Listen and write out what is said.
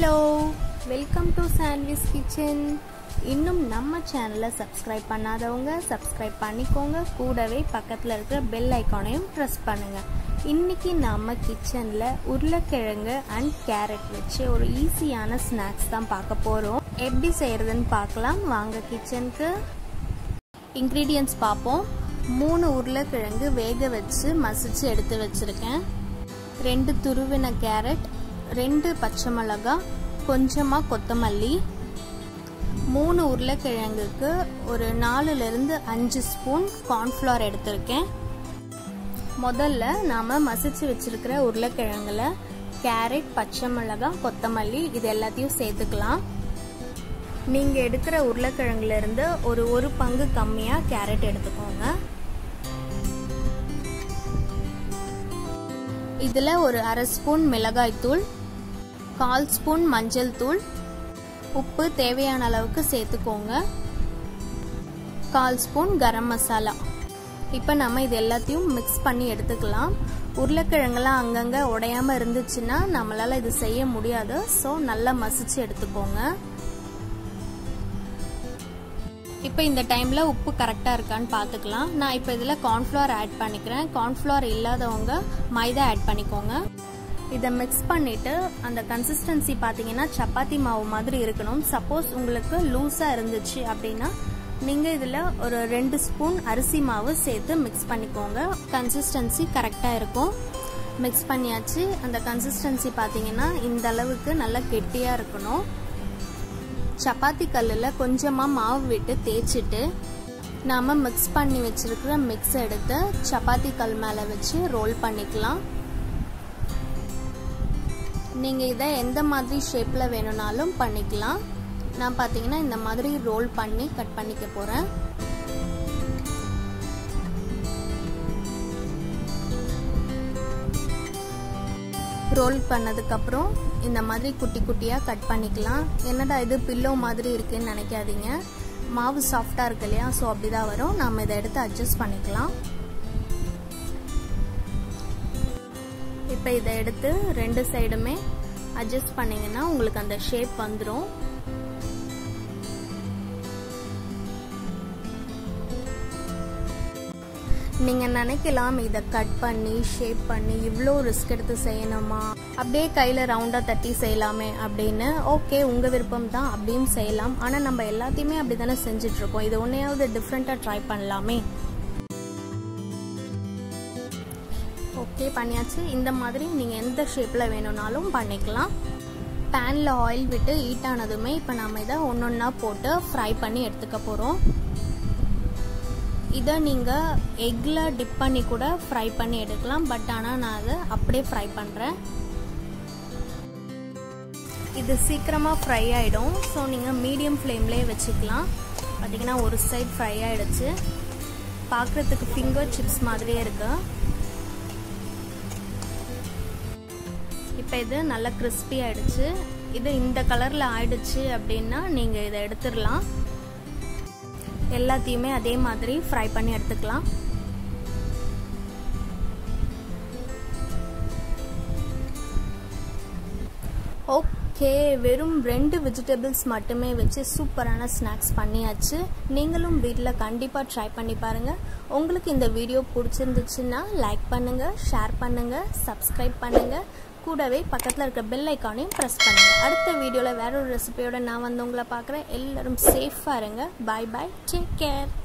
hello welcome to sandwich kitchen இன்னும் நம்ம சேனலை சப்ஸ்கிரைப் பண்ணாதவங்க சப்ஸ்கிரைப் பண்ணிக்கோங்க கூடவே பக்கத்தில் இருக்கிற பெல் ஐக்கானையும் ப்ரெஸ் பண்ணுங்கள் இன்னைக்கு நம்ம கிச்சனில் உருளைக்கிழங்கு அண்ட் கேரட் வச்சு ஒரு ஈஸியான ஸ்நாக்ஸ் தான் பார்க்க போகிறோம் எப்படி செய்கிறதுன்னு பார்க்கலாம் வாங்க கிச்சனுக்கு இன்க்ரீடியன்ட்ஸ் பார்ப்போம் மூணு உருளைக்கிழங்கு வேக வச்சு மசிச்சு எடுத்து வச்சுருக்கேன் ரெண்டு துருவின கேரட் ரெண்டு பச்சை மிளகா கொஞ்சமாக கொத்தமல்லி மூணு உருளைக்கிழங்குக்கு ஒரு நாலுலேருந்து அஞ்சு ஸ்பூன் கார்ன்ஃப்ளவர் எடுத்திருக்கேன் முதல்ல நாம் மசிச்சு வச்சிருக்கிற உருளைக்கிழங்குல கேரட் பச்சை மிளகா கொத்தமல்லி இது எல்லாத்தையும் சேர்த்துக்கலாம் நீங்கள் எடுக்கிற உருளைக்கிழங்குல இருந்து ஒரு ஒரு பங்கு கம்மியாக கேரட் எடுத்துக்கோங்க இதில் ஒரு அரை ஸ்பூன் மிளகாய் தூள் கால் ஸ்பூன் மஞ்சள் தூள் உப்பு தேவையான அளவுக்கு சேர்த்துக்கோங்க கால் ஸ்பூன் கரம் மசாலா இப்போ நம்ம இது எல்லாத்தையும் மிக்ஸ் பண்ணி எடுத்துக்கலாம் உருளைக்கிழங்கெல்லாம் அங்கங்கே உடையாமல் இருந்துச்சுன்னா நம்மளால் இது செய்ய முடியாது ஸோ நல்லா மசிச்சு எடுத்துக்கோங்க இப்போ இந்த டைமில் உப்பு கரெக்டாக இருக்கான்னு பார்த்துக்கலாம் நான் இப்போ இதில் கார்ன்ஃப்ளவர் ஆட் பண்ணிக்கிறேன் கார்ன்ஃப்ளவர் இல்லாதவங்க மைதா ஆட் பண்ணிக்கோங்க இதை மிக்ஸ் பண்ணிவிட்டு அந்த கன்சிஸ்டன்சி பார்த்தீங்கன்னா சப்பாத்தி மாவு மாதிரி இருக்கணும் சப்போஸ் உங்களுக்கு லூஸாக இருந்துச்சு அப்படின்னா நீங்கள் இதில் ஒரு ரெண்டு ஸ்பூன் அரிசி மாவு சேர்த்து மிக்ஸ் பண்ணிக்கோங்க கன்சிஸ்டன்சி கரெக்டாக இருக்கும் மிக்ஸ் பண்ணியாச்சு அந்த கன்சிஸ்டன்சி பார்த்தீங்கன்னா இந்த அளவுக்கு நல்லா கெட்டியாக இருக்கணும் சப்பாத்தி கல்லில் கொஞ்சமாக மாவு விட்டு தேய்ச்சிட்டு நாம் மிக்ஸ் பண்ணி வச்சுருக்கிற மிக்ஸ் எடுத்து சப்பாத்தி கல் மேலே வச்சு ரோல் பண்ணிக்கலாம் நீங்கள் இதை எந்த மாதிரி ஷேப்பில் வேணும்னாலும் பண்ணிக்கலாம் நான் பார்த்தீங்கன்னா இந்த மாதிரி ரோல் பண்ணி கட் பண்ணிக்க போகிறேன் ரோல் பண்ணதுக்கப்புறம் இந்த மாதிரி குட்டி குட்டியாக கட் பண்ணிக்கலாம் என்னடா இது பில்லோ மாதிரி இருக்குன்னு நினைக்காதீங்க மாவு சாஃப்டாக இருக்கு இல்லையா ஸோ அப்படி தான் வரும் நம்ம இதை எடுத்து அட்ஜஸ்ட் பண்ணிக்கலாம் இப்போ இதை எடுத்து ரெண்டு சைடுமே அட்ஜஸ்ட் பண்ணிங்கன்னா உங்களுக்கு அந்த ஷேப் வந்துடும் நீங்கள் நினைக்கலாம் இதை கட் பண்ணி ஷேப் பண்ணி இவ்வளோ ரிஸ்க் எடுத்து செய்யணுமா அப்படியே கையில் ரவுண்டாக தட்டி செய்யலாமே அப்படின்னு ஓகே உங்கள் விருப்பம் தான் அப்படின்னு செய்யலாம் ஆனால் நம்ம எல்லாத்தையுமே அப்படி தானே செஞ்சிட்ருக்கோம் இது ஒன்றையாவது டிஃப்ரெண்ட்டாக ட்ரை பண்ணலாமே ஓகே பண்ணியாச்சு இந்த மாதிரி நீங்கள் எந்த ஷேப்பில் வேணும்னாலும் பண்ணிக்கலாம் பேனில் ஆயில் விட்டு ஹீட் ஆனதுமே இப்போ நம்ம இதை ஒன்று ஒன்றா போட்டு ஃப்ரை பண்ணி எடுத்துக்க போகிறோம் இதை நீங்கள் எக்கில் டிப் பண்ணி கூட ஃப்ரை பண்ணி எடுக்கலாம் பட் ஆனால் நான் அதை அப்படியே ஃப்ரை பண்ணுறேன் இது சீக்கிரமாக ஃப்ரை ஆகிடும் ஸோ நீங்கள் மீடியம் ஃப்ளேம்லேயே வச்சுக்கலாம் பார்த்திங்கன்னா ஒரு சைட் ஃப்ரை ஆகிடுச்சு பார்க்குறதுக்கு ஃபிங்கர் சிப்ஸ் மாதிரியே இருக்கு இப்போ இது நல்லா கிறிஸ்பி ஆகிடுச்சு இது இந்த கலரில் ஆயிடுச்சு அப்படின்னா நீங்கள் இதை எடுத்துடலாம் எல்லாத்தையுமே அதே மாதிரி ஃப்ரை பண்ணி எடுத்துக்கலாம் ஓகே வெறும் ரெண்டு வெஜிடபிள்ஸ் மட்டுமே வச்சு சூப்பரான ஸ்நாக்ஸ் பண்ணியாச்சு நீங்களும் வீட்டில் கண்டிப்பாக ட்ரை பண்ணி பாருங்கள் உங்களுக்கு இந்த வீடியோ பிடிச்சிருந்துச்சுன்னா லைக் பண்ணுங்கள் ஷேர் பண்ணுங்கள் சப்ஸ்கிரைப் பண்ணுங்கள் கூடவே பக்கத்தில் இருக்க பெல் ஐக்கானையும் ப்ரெஸ் பண்ணுங்கள் அடுத்த வீடியோவில் வேற ஒரு ரெசிபியோட நான் வந்து உங்களை பார்க்குறேன் எல்லோரும் சேஃபாக இருங்க பாய் பாய் டேக் கேர்